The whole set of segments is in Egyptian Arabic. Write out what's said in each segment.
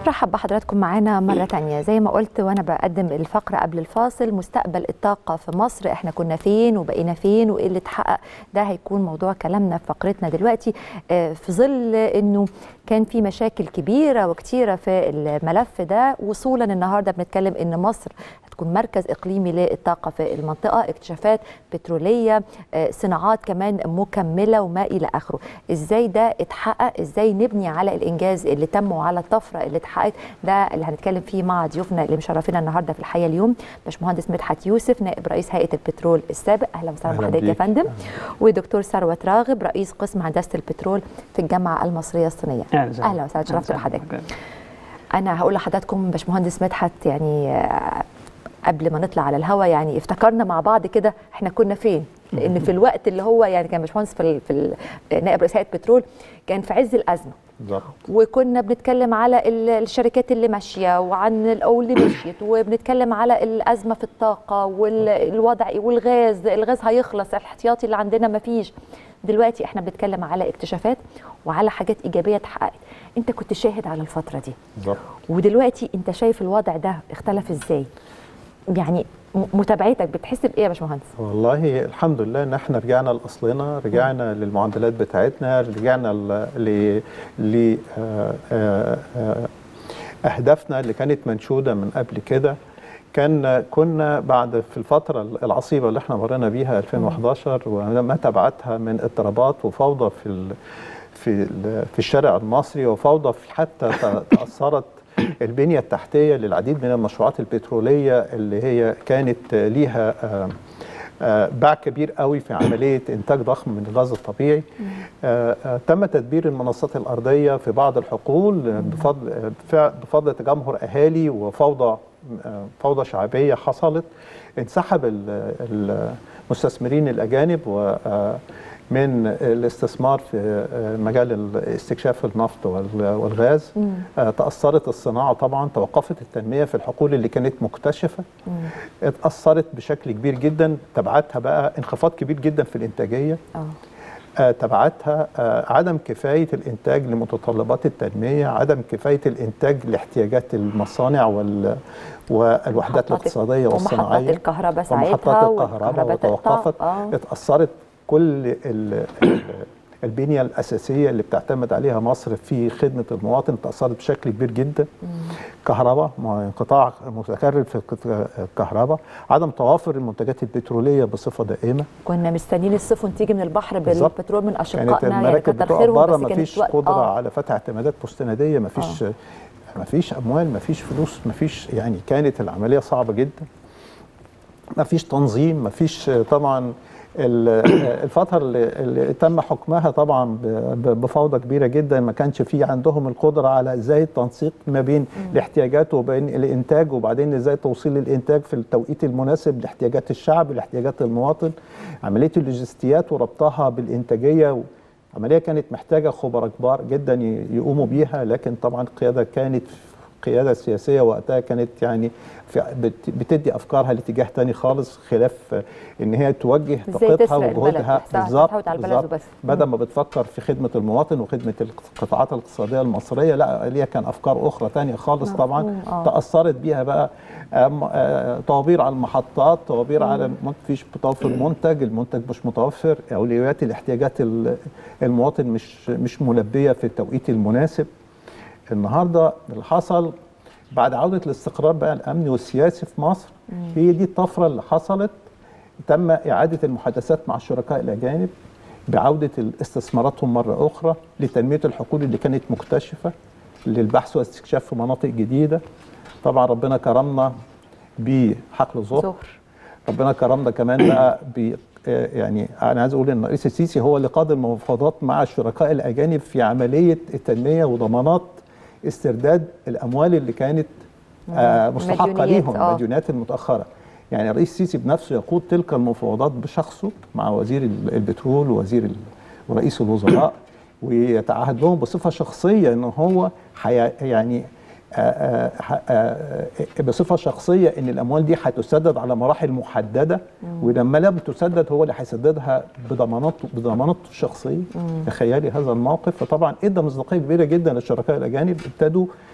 برحب بحضراتكم معانا مرة تانية زي ما قلت وأنا بقدم الفقرة قبل الفاصل مستقبل الطاقة في مصر إحنا كنا فين وبقينا فين وإيه اللي اتحقق ده هيكون موضوع كلامنا في فقرتنا دلوقتي آه، في ظل إنه كان في مشاكل كبيرة وكتيرة في الملف ده وصولا النهاردة بنتكلم إن مصر هتكون مركز إقليمي للطاقة في المنطقة اكتشافات بترولية آه، صناعات كمان مكملة وما إلى آخره إزاي ده اتحقق إزاي نبني على الإنجاز اللي تم وعلى الطفرة اللي اتحققت ده اللي هنتكلم فيه مع ضيوفنا اللي مشرفينا النهارده في الحياه اليوم باشمهندس مدحت يوسف نائب رئيس هيئه البترول السابق اهلا وسهلا أهلا بحضرتك يا بيك. فندم ودكتور ثروت راغب رئيس قسم هندسه البترول في الجامعه المصريه الصينيه اهلا وسهلا اهلا وسهلا شرفت أهلا وسهلا. بحضرتك انا هقول لحضراتكم باشمهندس مدحت يعني آه، قبل ما نطلع على الهوا يعني افتكرنا مع بعض كده احنا كنا فين لان في الوقت اللي هو يعني كان باشمهندس في ال- في ال- نائب رئيس هيئه البترول كان في عز الازمه بالظبط وكنا بنتكلم على ال- الشركات اللي ماشيه وعن ال- او اللي مشيت وبنتكلم على الازمه في الطاقه والوضع والغاز الغاز هيخلص الاحتياطي اللي عندنا مفيش دلوقتي احنا بنتكلم على اكتشافات وعلى حاجات ايجابيه اتحققت انت كنت شاهد على الفتره دي بالظبط ودلوقتي انت شايف الوضع ده اختلف ازاي يعني م- متابعتك بتحس بايه يا باشمهندس والله الحمد لله ان احنا رجعنا لاصلنا رجعنا للمعدلات بتاعتنا رجعنا ل ل ل آه، آه، آه، اهدافنا اللي كانت منشوده من قبل كده كان كنا بعد في الفتره العصيبه اللي احنا مرينا بيها 2011 وما تبعتها من اضطرابات وفوضى في ال في ال في الشارع المصري وفوضى في حتى ت- تاثرت البنيه التحتيه للعديد من المشروعات البتروليه اللي هي كانت ليها آه، آه، باع كبير قوي في عمليه انتاج ضخم من الغاز الطبيعي آه، آه، تم تدبير المنصات الارضيه في بعض الحقول آه، بفضل آه، بفع- بفضل تجمهر اهالي وفوضى آه، فوضى شعبيه حصلت انسحب ال- المستثمرين الاجانب و آه، من الاستثمار في آه، مجال استكشاف النفط وال- والغاز آه، تأثرت الصناعة طبعا توقفت التنمية في الحقول اللي كانت مكتشفة اتأثرت بشكل كبير جدا تبعتها بقى انخفاض كبير جدا في الإنتاجية اه آه، تبعتها آه، عدم كفاية الإنتاج لمتطلبات التنمية عدم كفاية الإنتاج لاحتياجات المصانع وال والوحدات محطات- الاقتصادية ومحطات والصناعية الكهرباء ساعتها ومحطات الكهرباء والكهرباء تقطع. وتوقفت آه. اتأثرت كل ال- ال- البنية الأساسية اللي بتعتمد عليها مصر في خدمة المواطن تأثرت بشكل كبير جدا كهرباء ما- انقطاع متكرر في القط- الكهرباء عدم توافر المنتجات البترولية بصفة دائمة كنا مستنيين السفن تيجي من البحر بالظبط. بالبترول من كانت اشقائنا يعني المراكب كتر بتقف خيرهم بره بس ما كانت فيش وقت- قدرة آه. على فتح اعتمادات مستندية ما فيش ما فيش أموال ما فيش فلوس ما فيش يعني كانت العملية صعبة جدا ما فيش تنظيم ما فيش طبعا ال- الفترة اللي, اللي تم حكمها طبعا ب- ب- بفوضى كبيرة جدا ما كانش في عندهم القدرة على ازاي التنسيق ما بين الاحتياجات وبين الانتاج وبعدين ازاي توصيل الانتاج في التوقيت المناسب لاحتياجات الشعب لاحتياجات المواطن عملية اللوجستيات وربطها بالانتاجية عملية كانت محتاجة خبراء كبار جدا ي- يقوموا بيها لكن طبعا القيادة كانت قيادة سياسية وقتها كانت يعني في بت- بتدي أفكارها لاتجاه تاني خالص خلاف آه، إن هي توجه إزاي طاقتها تسرق البلد، وجهودها تحسها- بالظبط تحوط على البلد بالظبط. وبس. بدل ما بتفكر في خدمة المواطن وخدمة القطاعات الاقتصادية المصرية لا ليها كان أفكار أخرى تانية خالص طبعا مفهوم، آه. تأثرت بيها بقى آم، آه، طوابير على المحطات طوابير على ما فيش متوفر منتج المنتج مش متوفر أولويات الاحتياجات ال- المواطن مش مش ملبية في التوقيت المناسب النهارده اللي حصل بعد عودة الاستقرار بقى الأمني والسياسي في مصر هي دي الطفرة اللي حصلت تم إعادة المحادثات مع الشركاء الأجانب بعودة استثماراتهم مرة أخرى لتنمية الحقول اللي كانت مكتشفة للبحث واستكشاف في مناطق جديدة طبعا ربنا كرمنا بحقل ظهر ظهر ربنا كرمنا كمان بقى ب آه، يعني انا عايز اقول ان الرئيس السيسي هو اللي قاد المفاوضات مع الشركاء الاجانب في عمليه التنميه وضمانات استرداد الاموال اللي كانت آه، مستحقه مديونيات، ليهم آه. المديونات المتاخره يعني الرئيس السيسي بنفسه يقود تلك المفاوضات بشخصه مع وزير ال- البترول ووزير ال- ورئيس الوزراء ويتعهد لهم بصفه شخصيه ان هو حي يعني آه، آه، ح- آه، آه، بصفه شخصيه ان الاموال دي هتسدد على مراحل محدده ولما لم تسدد هو اللي هيسددها بضماناته بضماناته الشخصيه تخيلي هذا الموقف فطبعا ادى مصداقيه كبيره جدا للشركاء الاجانب ابتدوا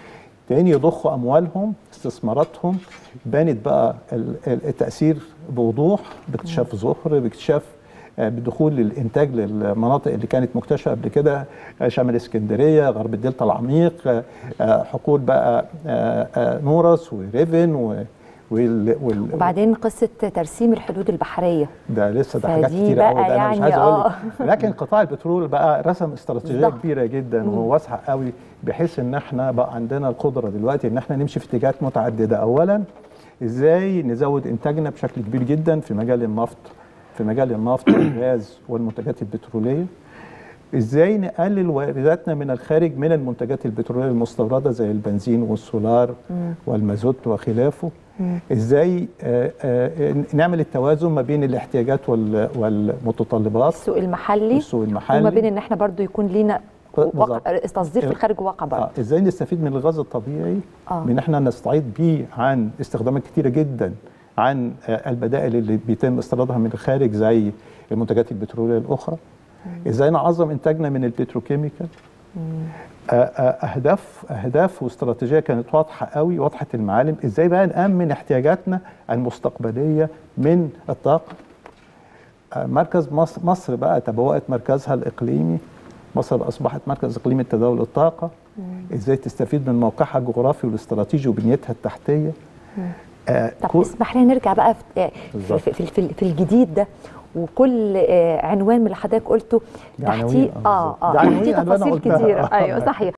تاني يضخوا اموالهم استثماراتهم بانت بقى ال- ال- التاثير بوضوح باكتشاف ظهر باكتشاف آه، بدخول الانتاج للمناطق اللي كانت مكتشفه قبل كده آه، شمال اسكندريه غرب الدلتا العميق آه، آه، حقول بقى آه، آه، نورس وريفن و- وال وال وبعدين قصه ترسيم الحدود البحريه ده لسه ده حاجات فدي كتير بقى قوي ده انا مش يعني عايز اقول لك آه. لكن قطاع البترول بقى رسم استراتيجيه بالظبط. كبيره جدا وواسعه قوي بحيث ان احنا بقى عندنا القدره دلوقتي ان احنا نمشي في اتجاهات متعدده اولا ازاي نزود انتاجنا بشكل كبير جدا في مجال النفط في مجال النفط والغاز والمنتجات البتروليه ازاي نقلل وارداتنا من الخارج من المنتجات البتروليه المستورده زي البنزين والسولار والمازوت وخلافه ازاي آه، آه، نعمل التوازن ما بين الاحتياجات وال- والمتطلبات السوق المحلي والسوق المحلي وما بين ان احنا برضو يكون لينا بالظبط. واقع تصدير في الخارج واقع برضو آه ازاي نستفيد من الغاز الطبيعي آه. من احنا نستعيد بيه عن استخدامات كتيره جدا عن آه البدائل اللي بيتم استيرادها من الخارج زي المنتجات البتروليه الاخرى ازاي نعظم انتاجنا من البتروكيميكال آه، آه، اهداف اهداف واستراتيجيه كانت واضحه قوي واضحه المعالم ازاي بقى نامن احتياجاتنا المستقبليه من الطاقه آه، مركز مصر, مصر بقى تبوأت مركزها الاقليمي مصر اصبحت مركز اقليمي لتداول الطاقه ازاي تستفيد من موقعها الجغرافي والاستراتيجي وبنيتها التحتيه آه، طب كل- اسمح لنا نرجع بقى في بالظبط. في, في, في, في الجديد ده وكل آه، عنوان من اللي حضرتك قلته دي عناوين، تحتيه آه، اه بالظبط. اه دي عناوين تحتيه اللي أنا تفاصيل قلتها. كتيره آه. ايوه صحيح